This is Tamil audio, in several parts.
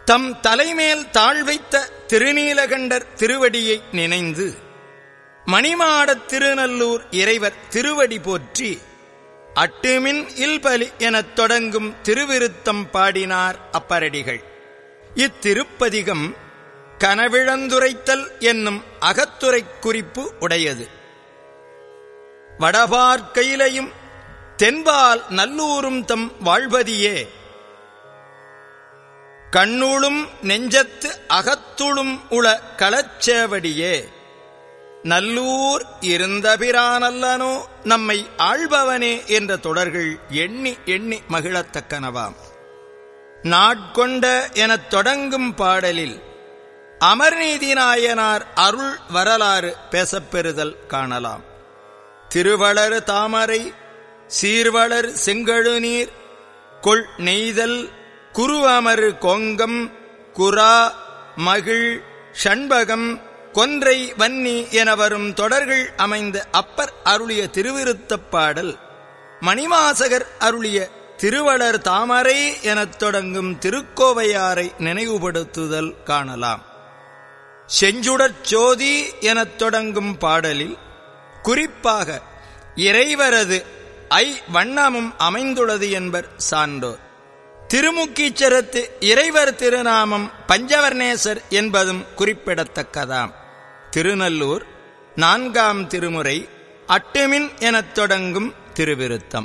தம் தலைமேல் தாழ்வைத்த திருநீலகண்டர் திருவடியை நினைந்து மணிமாடத் திருநல்லூர் இறைவர் திருவடி போற்றி அட்டுமின் இல்பலி எனத் தொடங்கும் திருவிருத்தம் பாடினார் அப்பரடிகள் இத்திருப்பதிகம் கனவிழந்துரைத்தல் என்னும் அகத்துரைக் குறிப்பு உடையது வடபார்க்கையிலையும் தென்பால் நல்லூரும் தம் வாழ்வதியே கண்ணுளும் நெஞ்சத்து அகத்துளும் உள களச்சேவடியே நல்லூர் இருந்தபிரானல்லனோ நம்மை ஆள்பவனே என்ற தொடர்கள் எண்ணி எண்ணி மகிழத்தக்கனவாம் நாட்கொண்ட எனத் தொடங்கும் பாடலில் அமர்நீதி நாயனார் அருள் வரலாறு பேசப்பெறுதல் காணலாம் திருவளர் தாமரை சீர்வளர் செங்கழுநீர் கொள் நெய்தல் குருவமரு கொங்கம் குரா மகிழ் ஷண்பகம் கொன்றை வன்னி என வரும் தொடர்கள் அமைந்த அப்பர் அருளிய திருவிருத்தப் பாடல் மணிவாசகர் அருளிய திருவளர் தாமரை எனத் தொடங்கும் திருக்கோவையாரை நினைவுபடுத்துதல் காணலாம் செஞ்சுடற் சோதி எனத் தொடங்கும் பாடலில் குறிப்பாக இறைவரது ஐ வண்ணமும் அமைந்துள்ளது என்பர் சான்றோர் திருமுக்கீச்சரத்து இறைவர் திருநாமம் பஞ்சவர்ணேசர் என்பதும் குறிப்பிடத்தக்கதாம் திருநல்லூர் நான்காம் திருமுறை அட்டுமின் எனத் தொடங்கும் திருவிருத்தம்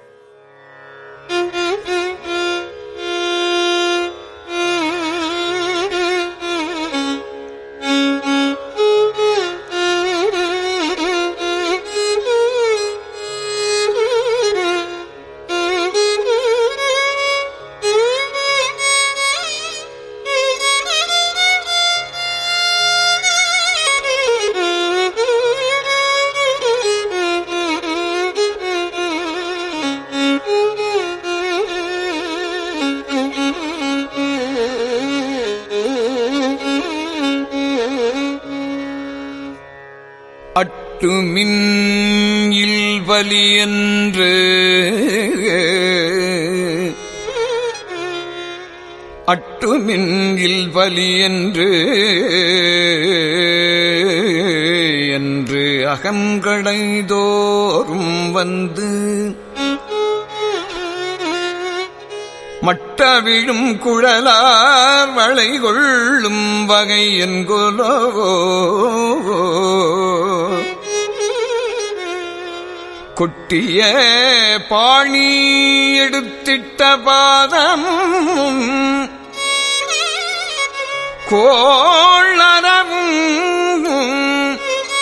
அட்டுமின் இல்வலி என்று அட்டுமின் இல்வலி என்று என்று அகங்கடைதோறும் வந்து மட்டவிழும் குழலார் வளை கொள்ளும் வகை என்கொலோ கொட்டிய பாணி எடுத்திட்ட பாதம் கோளரவும்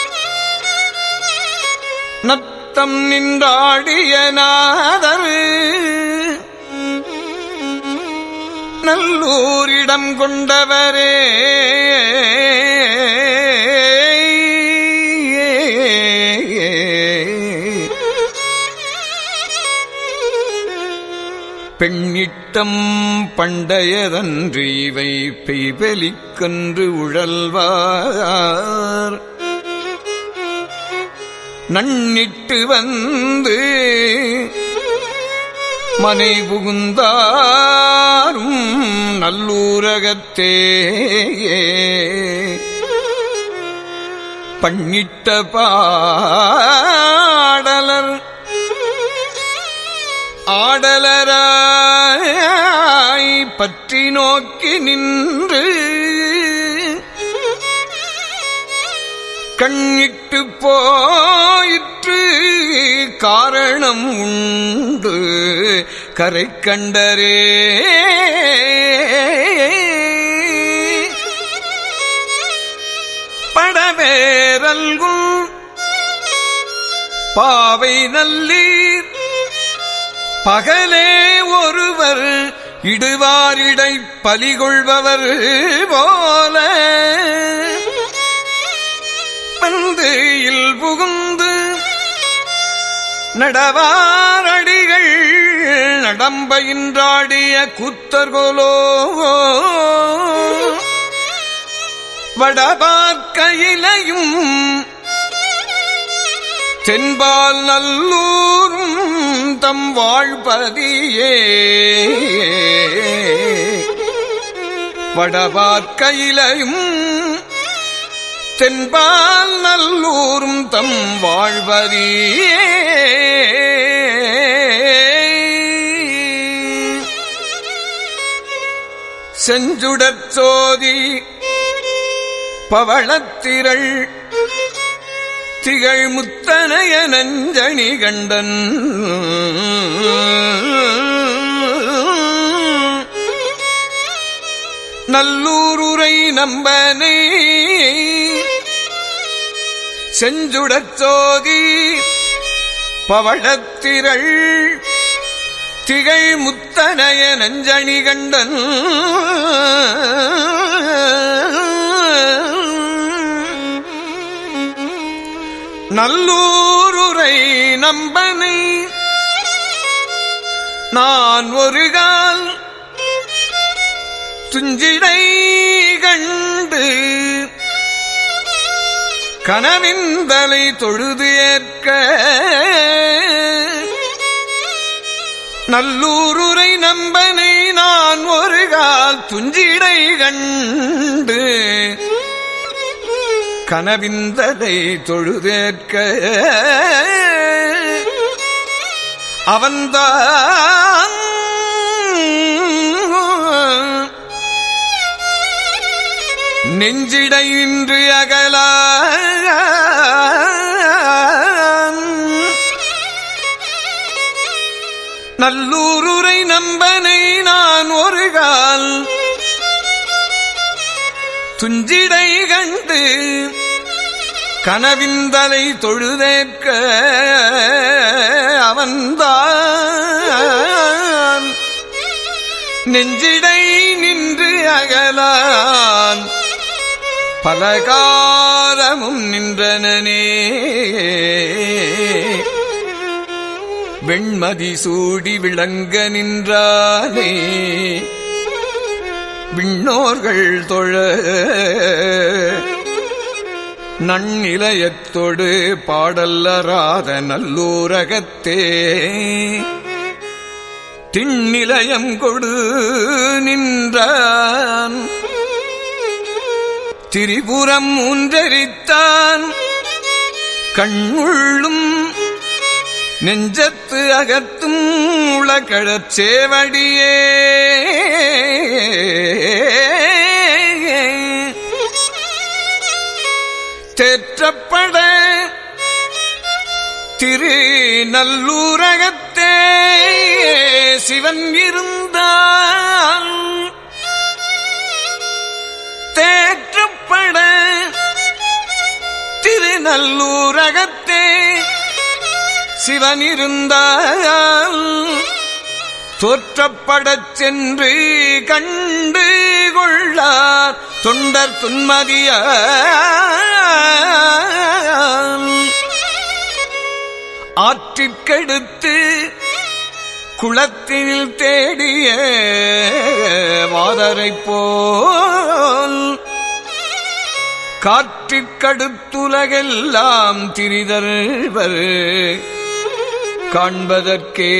நத்தம் நின்றாடிய நாதர் நல்லூரிடம் கொண்டவரே பெண்ணிட்டம் பண்டையதன்று இவை பெய்பெலிக்கன்று உழல்வார் நன்னிட்டு வந்து மனை புகுந்தாரும் நல்லூரகத்தே பண்ணிட்ட பாடலர் ஆடலராய் பற்றி நோக்கி நின்று கண்ணிட்டு போயிற்று காரணம் உண்டு கரை கண்டரே படவேரல்கும் பாவை நல்லீர் பகலே ஒருவர் இடுவாரிடை பலிகொள்பவர் போல வந்து இல் புகுந்து நடவாரடிகள் நடம்பயின்றாடிய கூத்தர்கோலோ வடபாக்கையிலையும் தென்பால் நல்லூரும் தம் வாழ்பதியே வடபார்க்கையிலையும் தென்பால் நல்லூரும் தம் வாழ்வரியே செஞ்சுடற் சோதி பவளத்திரள் திகழ் முத்தனைய நஞ்சணி கண்டன் நல்லூருரை நம்பனை செஞ்சுடற் சோதி பவளத்திரள் திகழ் முத்தனைய நஞ்சணி கண்டன் நல்லூருரை நம்பனை நான் ஒரு கால் துஞ்சிடை கண்டு கனவிந்தலை தொழுது ஏற்க நல்லூருரை நம்பனை நான் ஒரு கால் துஞ்சிடை கண்டு கனவிந்தலை தொழுதேற்க அவன்தான் நெஞ்சிடை இன்று அகல நல்லூருரை நம்பனை நான் ஒரு கால் துஞ்சிடை கண்டு கனவிந்தலை தொழுதேற்க அவன்தான் நெஞ்சிடை நின்று அகலான் பலகாலமும் நின்றனனே வெண்மதி சூடி விளங்க நின்றானே விண்ணோர்கள் தொழ நன்னிலையத்தொடு பாடல்லராத நல்லூரகத்தே திண்ணிலயம் கொடு நின்றான் திரிபுரம் ஊன்றரித்தான் கண்ணுள்ளும் நெஞ்சத்து அகத்தும் உளக்கழற் சேவடியே தேற்றப்பட திரு நல்லூரகத்தே சிவன் இருந்தால் தேற்றப்பட திருநல்லூரகத்தே சிவன் இருந்தால் தோற்றப்படச் சென்று கண்டு கொள்ளார் தொண்டர் துன்மதிய ஆற்றிற்கெடுத்து குளத்தில் தேடிய வாதரைப் போல் காற்றிற்கடுத்துலகெல்லாம் திரிதர்வர் காண்பதற்கே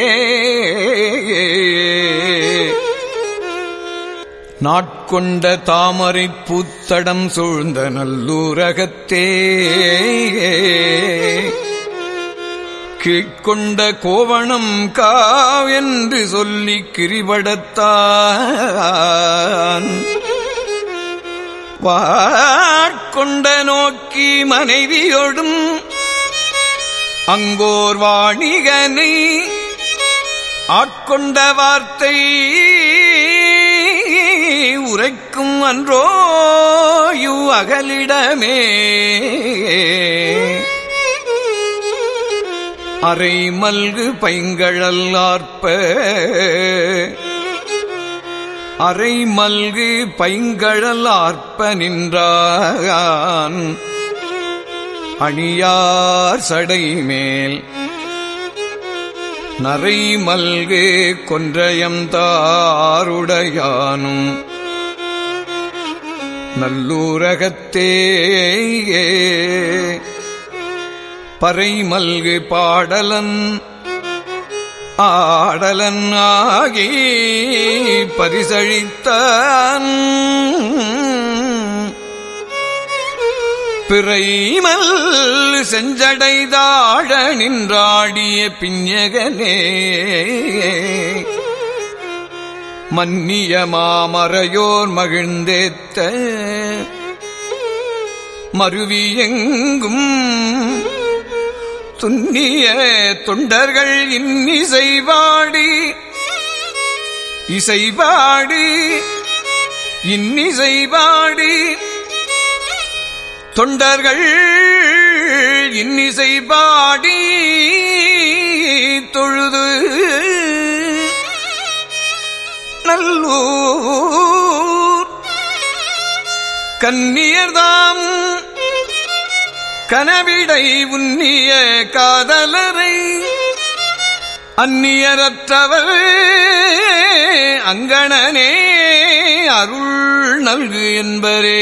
நாட்கொண்ட தாமரை பூத்தடம் சூழ்ந்த நல்லூரகத்தே கீழ்கொண்ட கோவணம் காவென்று சொல்லி கிரிபடத்தான் வாட்கொண்ட நோக்கி மனைவியோடும் அங்கோர் வாணிகனை ஆட்கொண்ட வார்த்தை உரைக்கும் அன்றோ யு அகலிடமே அரை மல்கு பைங்கழல் ஆர்ப்ப அரை மல்கு பைங்கழல் ஆர்ப்ப நின்றான் அணியார் சடை மேல் நரை மல்கு கொன்றயம் தாருடையானும் நல்லூரகத்தே பறை மல்கு பாடலன் ஆடலன் ஆகி பரிசழித்தான் பிறைமல் செஞ்சடைதாழ நின்றாடிய பிஞகனே மன்னிய மாமறையோர் மகிழ்ந்தேத்த மருவியெங்கும் துன்னிய தொண்டர்கள் இன்னிசைவாடி இசைவாடி இன்னிசைவாடி தொண்டர்கள் இன்னிசை பாடி தொழுது நல்லூர் கன்னியர்தாம் கனவிடை உன்னிய காதலரை அந்நியரற்றவர் அங்கணனே அருள் நல்கு என்பரே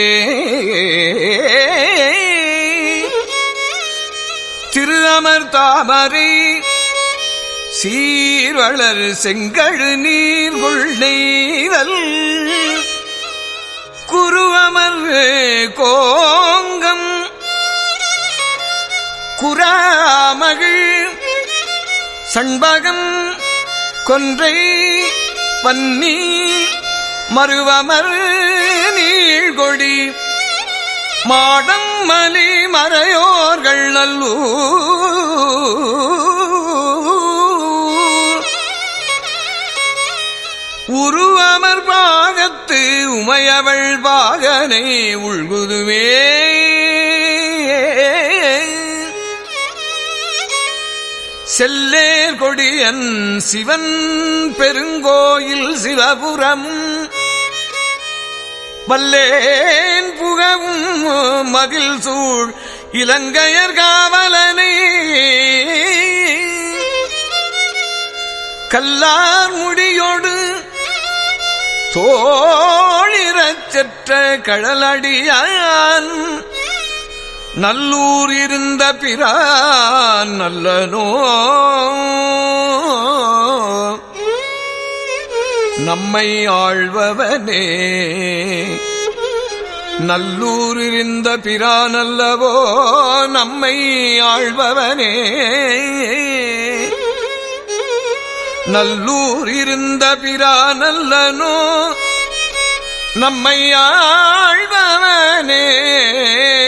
திரு அமர் தாமரை சீர்வளர் செங்கழு நீர் கொள்ளைதல் குருவமர் கோங்கம் குராமகிழ் சண்பகம் கொன்றை பன்னி மருவமர் நீழ்கொடி மாடம் மலி மறையோர்கள் நல்லூர் உருவமர் பாகத்து உமையவள் பாகனை உள்குதுவே செல்லேர் கொடியன் சிவன் பெருங்கோயில் சிவபுரமும் வல்லேன் புகவும் மதில் சூழ் இலங்கையர் காவலனே கல்லார் முடியோடு தோழிரச் செற்ற கழலடியான் நல்லூர் இருந்த பிரான் நல்லனோ நம்மை ஆழ்பவனே நல்லூர் இருந்த பிரான் அல்லவோ நம்மை ஆழ்பவனே நல்லூர் இருந்த பிரான் அல்லனோ நம்மை ஆழ்பவனே